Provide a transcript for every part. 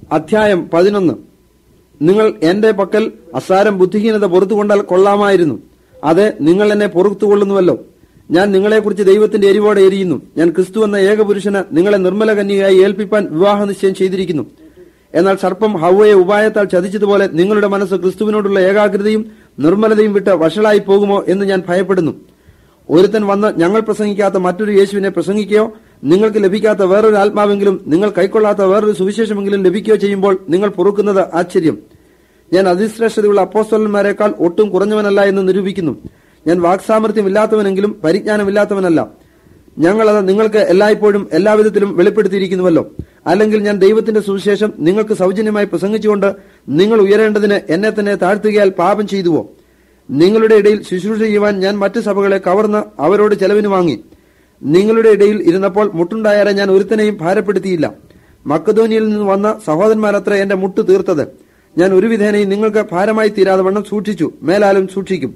അധ്യായം പതിനൊന്ന് നിങ്ങൾ എന്റെ പക്കൽ അസാരം ബുദ്ധിഹീനത പുറത്തുകൊണ്ടാൽ കൊള്ളാമായിരുന്നു അത് നിങ്ങൾ എന്നെ പുറത്തുകൊള്ളുന്നുവല്ലോ ഞാൻ നിങ്ങളെക്കുറിച്ച് ദൈവത്തിന്റെ എരിവോടെ എരിയുന്നു ഞാൻ ക്രിസ്തു എന്ന ഏകപുരുഷന് നിങ്ങളെ നിർമ്മല കന്യകയായി ഏൽപ്പിപ്പാൻ വിവാഹ നിശ്ചയം ചെയ്തിരിക്കുന്നു എന്നാൽ സർപ്പം ഹൗവയെ ഉപായത്താൽ ചതിച്ചതുപോലെ നിങ്ങളുടെ മനസ്സ് ക്രിസ്തുവിനോടുള്ള ഏകാഗ്രതയും നിർമ്മലതയും വിട്ട് വഷളായി പോകുമോ എന്ന് ഞാൻ ഭയപ്പെടുന്നു ഒരുത്തൻ വന്ന് ഞങ്ങൾ പ്രസംഗിക്കാത്ത മറ്റൊരു യേശുവിനെ പ്രസംഗിക്കുകയോ നിങ്ങൾക്ക് ലഭിക്കാത്ത വേറൊരു ആത്മാവെങ്കിലും നിങ്ങൾ കൈക്കൊള്ളാത്ത വേറൊരു സുവിശേഷമെങ്കിലും ലഭിക്കുകയോ ചെയ്യുമ്പോൾ നിങ്ങൾ പൊറുക്കുന്നത് ആശ്ചര്യം ഞാൻ അതിശ്രേഷ്ഠതയുള്ള അപ്പോസ്തലന്മാരെക്കാൾ ഒട്ടും കുറഞ്ഞവനല്ല എന്ന് നിരൂപിക്കുന്നു ഞാൻ വാക്സാമർത്ഥ്യമില്ലാത്തവനെങ്കിലും പരിജ്ഞാനമില്ലാത്തവനല്ല ഞങ്ങളത് നിങ്ങൾക്ക് എല്ലായ്പ്പോഴും എല്ലാവിധത്തിലും വെളിപ്പെടുത്തിയിരിക്കുന്നുവല്ലോ അല്ലെങ്കിൽ ഞാൻ ദൈവത്തിന്റെ സുവിശേഷം നിങ്ങൾക്ക് സൗജന്യമായി പ്രസംഗിച്ചുകൊണ്ട് നിങ്ങൾ ഉയരേണ്ടതിന് എന്നെ തന്നെ താഴ്ത്തുകയാൽ പാപം ചെയ്തുവോ നിങ്ങളുടെ ഇടയിൽ ശുശ്രൂഷ ചെയ്യുവാൻ ഞാൻ മറ്റു സഭകളെ കവർന്ന് അവരോട് ചെലവിന് വാങ്ങി നിങ്ങളുടെ ഇടയിൽ ഇരുന്നപ്പോൾ മുട്ടുണ്ടായാറെ ഞാൻ ഒരുത്തനെയും ഭാരപ്പെടുത്തിയില്ല മക്കധോനിയിൽ നിന്ന് വന്ന സഹോദരന്മാരത്ര എന്റെ മുട്ട് തീർത്തത് ഞാൻ ഒരു വിധേനയും നിങ്ങൾക്ക് ഭാരമായി തീരാതെ വണ്ണം സൂക്ഷിച്ചു മേലാലും സൂക്ഷിക്കും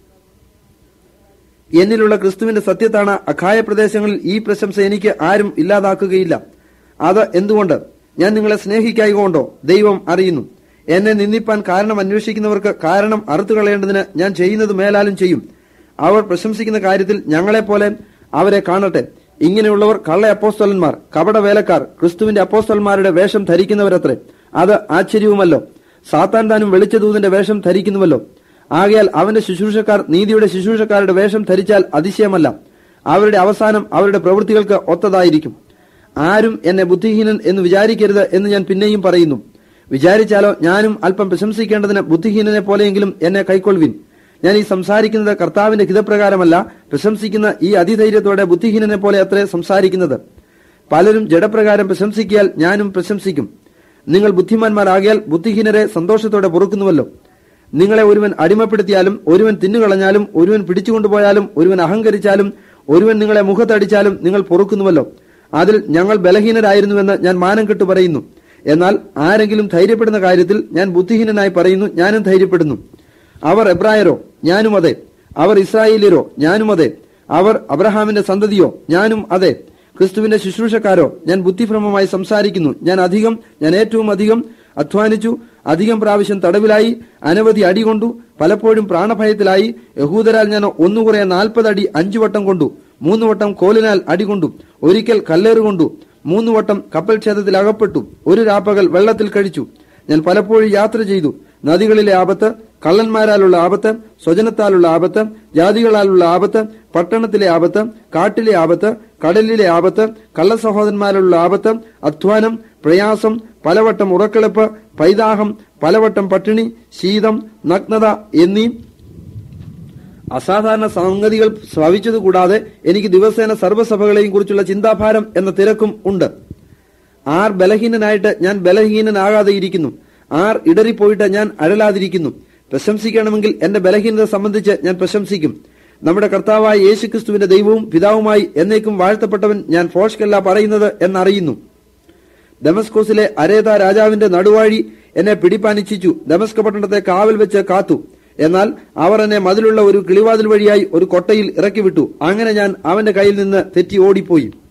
എന്നിലുള്ള ക്രിസ്തുവിന്റെ സത്യത്താണ് അഖായ പ്രദേശങ്ങളിൽ ഈ പ്രശംസ എനിക്ക് ആരും ഇല്ലാതാക്കുകയില്ല അത് എന്തുകൊണ്ട് ഞാൻ നിങ്ങളെ സ്നേഹിക്കായികൊണ്ടോ ദൈവം അറിയുന്നു എന്നെ നിന്ദിപ്പാൻ കാരണം അന്വേഷിക്കുന്നവർക്ക് കാരണം അറുത്തു കളയേണ്ടതിന് ഞാൻ ചെയ്യുന്നത് മേലാലും ചെയ്യും അവർ പ്രശംസിക്കുന്ന കാര്യത്തിൽ ഞങ്ങളെപ്പോലെ അവരെ കാണട്ടെ ഇങ്ങനെയുള്ളവർ കള്ള അപ്പോസ്തലന്മാർ കപട വേലക്കാർ ക്രിസ്തുവിന്റെ അപ്പോസ്തലന്മാരുടെ വേഷം ധരിക്കുന്നവരത്രേ അത് ആശ്ചര്യവുമല്ലോ സാത്താൻ താനും വെളിച്ചദൂതന്റെ വേഷം ധരിക്കുന്നുവല്ലോ ആകയാൽ അവന്റെ ശുശ്രൂഷക്കാർ നീതിയുടെ ശുശ്രൂഷക്കാരുടെ വേഷം ധരിച്ചാൽ അതിശയമല്ല അവരുടെ അവസാനം അവരുടെ പ്രവൃത്തികൾക്ക് ഒത്തതായിരിക്കും ആരും എന്നെ ബുദ്ധിഹീനൻ എന്ന് വിചാരിക്കരുത് എന്ന് ഞാൻ പിന്നെയും പറയുന്നു വിചാരിച്ചാലോ ഞാനും അല്പം പ്രശംസിക്കേണ്ടതിന് ബുദ്ധിഹീനനെ പോലെയെങ്കിലും എന്നെ കൈക്കൊള്ളുവിൻ ഞാൻ ഈ സംസാരിക്കുന്നത് കർത്താവിന്റെ ഹിതപ്രകാരമല്ല പ്രശംസിക്കുന്ന ഈ അതിധൈര്യത്തോടെ ബുദ്ധിഹീനനെ പോലെ അത്രേ സംസാരിക്കുന്നത് പലരും ജഡപ്രകാരം പ്രശംസിക്കിയാൽ ഞാനും പ്രശംസിക്കും നിങ്ങൾ ബുദ്ധിമാന്മാരാകിയാൽ ബുദ്ധിഹീനരെ സന്തോഷത്തോടെ പൊറുക്കുന്നുവല്ലോ നിങ്ങളെ ഒരുവൻ അടിമപ്പെടുത്തിയാലും ഒരുവൻ തിന്നുകളഞ്ഞാലും ഒരുവൻ പിടിച്ചുകൊണ്ടുപോയാലും ഒരുവൻ അഹങ്കരിച്ചാലും ഒരുവൻ നിങ്ങളെ മുഖത്തടിച്ചാലും നിങ്ങൾ പൊറുക്കുന്നുവല്ലോ അതിൽ ഞങ്ങൾ ബലഹീനരായിരുന്നുവെന്ന് ഞാൻ മാനം കെട്ടു പറയുന്നു എന്നാൽ ആരെങ്കിലും ധൈര്യപ്പെടുന്ന കാര്യത്തിൽ ഞാൻ ബുദ്ധിഹീനനായി പറയുന്നു ഞാനും ധൈര്യപ്പെടുന്നു അവർ എബ്രായരോ ഞാനും അതെ അവർ ഇസ്രായേലിയരോ ഞാനും അതെ അവർ അബ്രഹാമിന്റെ സന്തതിയോ ഞാനും അതെ ക്രിസ്തുവിന്റെ ശുശ്രൂഷക്കാരോ ഞാൻ ബുദ്ധിഭ്രമമായി സംസാരിക്കുന്നു ഞാൻ അധികം ഞാൻ ഏറ്റവും അധികം അധ്വാനിച്ചു അധികം പ്രാവശ്യം തടവിലായി അനവധി അടി കൊണ്ടു പലപ്പോഴും പ്രാണഭയത്തിലായി യഹൂദരാൽ ഞാൻ ഒന്നുകുറെ നാൽപ്പത് അടി അഞ്ചു വട്ടം കൊണ്ടു മൂന്ന് വട്ടം കോലിനാൽ അടി കൊണ്ടു ഒരിക്കൽ കല്ലേറ് കൊണ്ടു മൂന്ന് വട്ടം കപ്പൽ ക്ഷേത്രത്തിൽ അകപ്പെട്ടു ഒരു രാപ്പകൽ വെള്ളത്തിൽ കഴിച്ചു ഞാൻ പലപ്പോഴും യാത്ര ചെയ്തു നദികളിലെ ആപത്ത് കള്ളന്മാരാലുള്ള ആപത്ത് സ്വജനത്താലുള്ള ആപത്ത് ജാതികളാലുള്ള ആപത്ത് പട്ടണത്തിലെ ആപത്ത് കാട്ടിലെ ആപത്ത് കടലിലെ ആപത്ത് കള്ളസഹോദരന്മാരുള്ള ആപത്ത് അധ്വാനം പ്രയാസം പലവട്ടം ഉറക്കിളപ്പ് പൈതാഹം പലവട്ടം പട്ടിണി ശീതം നഗ്നത എന്നീ അസാധാരണ സംഗതികൾ ശ്രവിച്ചതുകൂടാതെ എനിക്ക് ദിവസേന സർവ്വസഭകളെയും കുറിച്ചുള്ള ചിന്താഭാരം എന്ന തിരക്കും ഉണ്ട് ആർ ബലഹീനനായിട്ട് ഞാൻ ബലഹീനനാകാതെ ഇരിക്കുന്നു ആർ ഇടറിപ്പോയിട്ട് ഞാൻ അഴലാതിരിക്കുന്നു പ്രശംസിക്കണമെങ്കിൽ എന്റെ ബലഹീനത സംബന്ധിച്ച് ഞാൻ പ്രശംസിക്കും നമ്മുടെ കർത്താവായ യേശുക്രിസ്തുവിന്റെ ദൈവവും പിതാവുമായി എന്നേക്കും വാഴ്ത്തപ്പെട്ടവൻ ഞാൻ ഫോഷ്കല്ല പറയുന്നത് എന്നറിയുന്നു ദമസ്കോസിലെ അരേത രാജാവിന്റെ നടുവാഴി എന്നെ പിടിപ്പാനിച്ഛിച്ചു ദമസ്ക പട്ടണത്തെ കാവൽ വെച്ച് കാത്തു എന്നാൽ അവർ എന്നെ മതിലുള്ള ഒരു കിളിവാതിൽ വഴിയായി ഒരു കൊട്ടയിൽ ഇറക്കിവിട്ടു അങ്ങനെ ഞാൻ അവന്റെ കയ്യിൽ നിന്ന് തെറ്റി ഓടിപ്പോയി